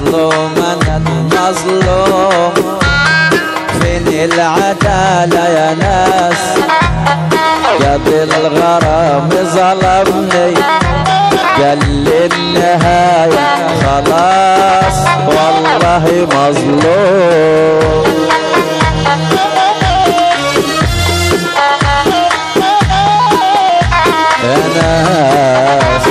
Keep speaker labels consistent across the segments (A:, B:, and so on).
A: المظلوم انا المظلوم فين العدالة يا ناس قاضي الغرام ظلمني قال لي النهاية خلاص والله مظلوم يا ناس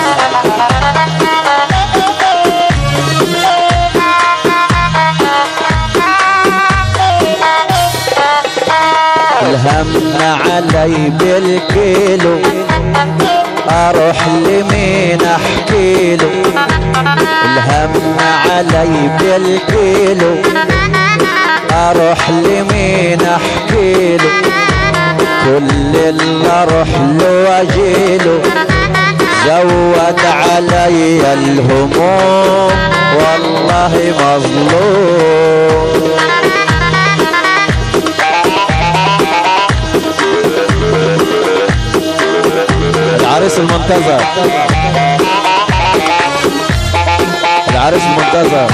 A: الهم علي بالكيلو اروح لمين احكيله الهم علي بالكيلو اروح لمين احكيله كل اللي اروح له واجيله زود علي الهموم والله مظلوم العريس المنتظر العريس المنتظر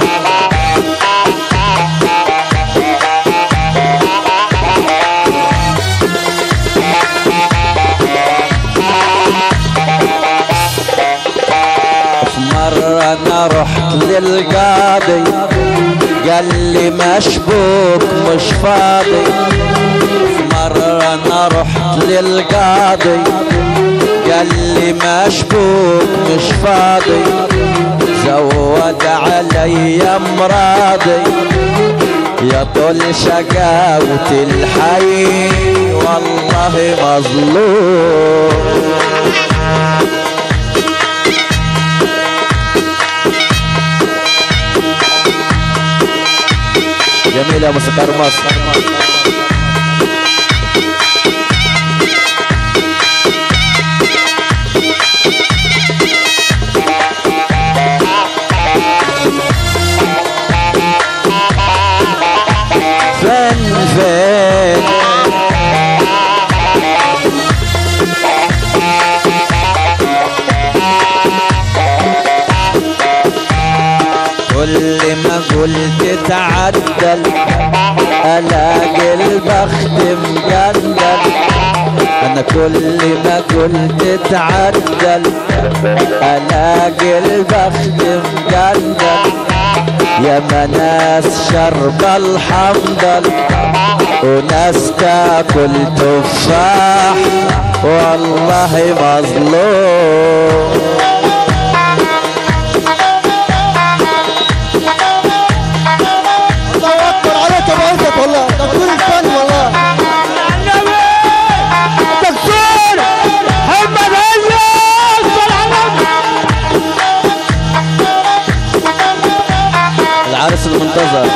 A: في مرة أنا رحت للقاضي قال لي مشبوك مش فاضي في مرة أنا رحت للقاضي قال لي مشبوك مش فاضي زود علي امراضي يا طول شقاوة الحي والله مظلوم جميل يا موسيقار مصر فين فين كل ما قلت تعدل الاقي البخت مجدل انا كل ما قلت تعدل الاقي البخت مجدل يا مناس شرب الحنظل وناس تاكل تفاح والله مظلوم
B: الله اكبر عليك يا بعزت والله دكتور الفن والله دكتور محمد عزت صل على النبي
A: العرس المنتظر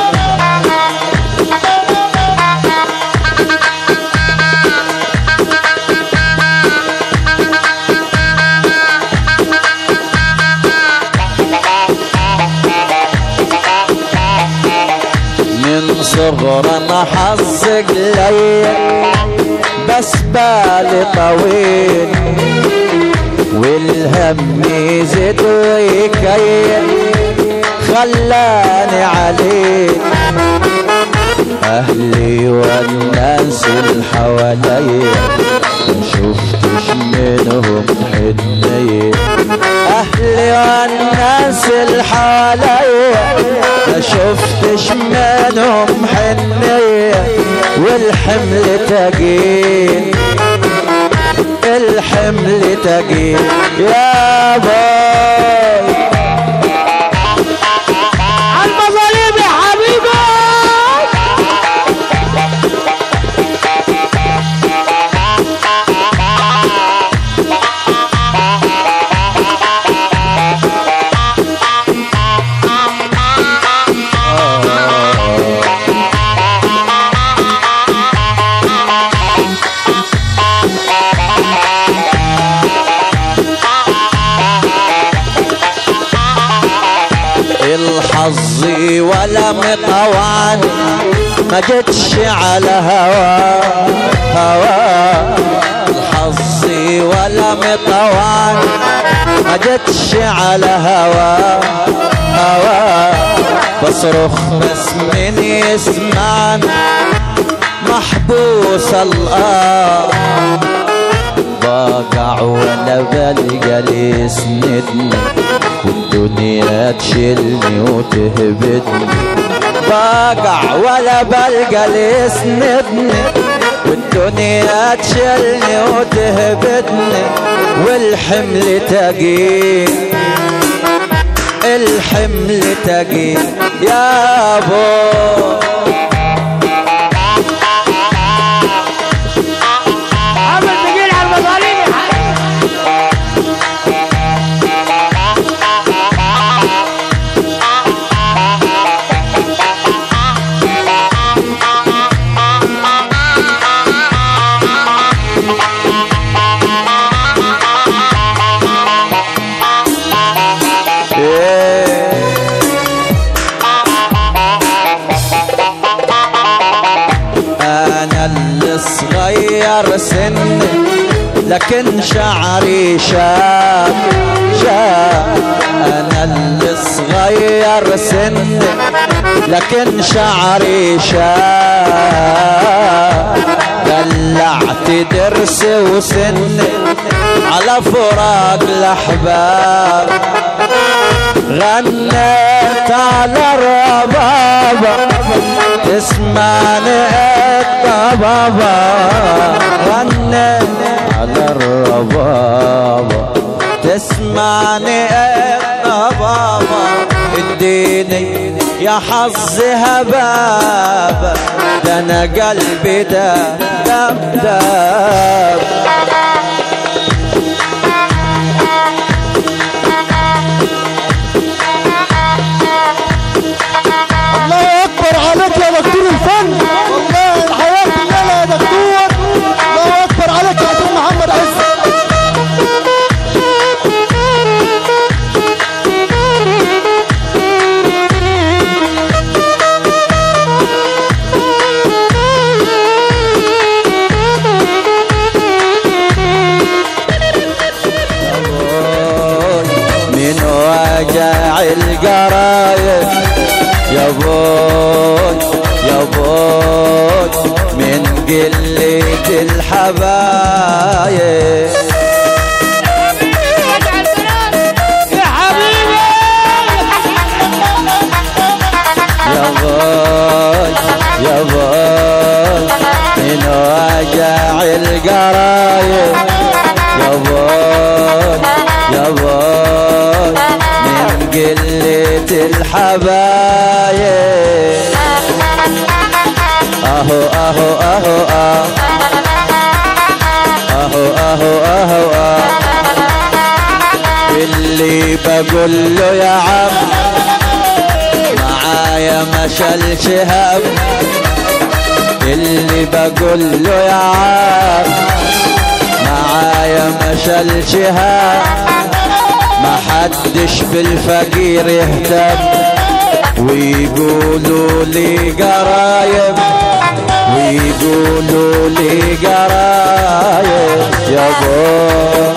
A: من صغرنا حظك ليا بس بالي طويل والهم يزيد ويكيل خلاني عليك اهلي والناس اللي حواليا ما شفتش منهم حنية اهلي والناس اللي حواليا ما شفتش منهم حنية والحمل تقيل الحمل تقيل يا باي
B: المظالم يا حبيبي
A: الحظ ولا مطوعن ما جتش على هوا هوا الحظ ولا مطوعن ما جتش على هوا هوا اصرخ بس من يسمعني محبوس الآن بقع ولا بلقى اللي يسندني والدنيا تشيلني وتهبدني بقع ولا بلقى اللي يسندني والدنيا تشيلني وتهبدني والحمل تقيل الحمل تقيل يا ابو
B: عامل تقيل على المظالم يا حبيبي
A: انا اللي صغير سني لكن شعري شاب شاب انا اللي صغير سني لكن شعري شاب دلعت درسي وسني على فراق الاحباب غنيت على الربابة تسمعني انت بابا غنيت على الربابة تسمعني انت بابا اديني يا حظي هبابة ده انا قلبي ده دب دب
B: الله اكبر عليك يا دكتور الفن والله الحياه كلها يا دكتور الله اكبر عليك يا دكتور محمد عز
A: من وجع القرايب يا بوي يا بوي من قلة الحبايب
B: يا حبيبي
A: يا بوي يا بوي من وجع القرايب يا بوي يا بوي من قلة الحبايب اهو اهو اهو اهو اهو اهو اهو اهو اللي بقول له يا عم معايا مشى الشهاب اللي بقول له يا عم معايا مشى الشهاب ما حدش بالفقير يهتم ويقولوا لي قرايب ويقولوا لي قرايب يا بو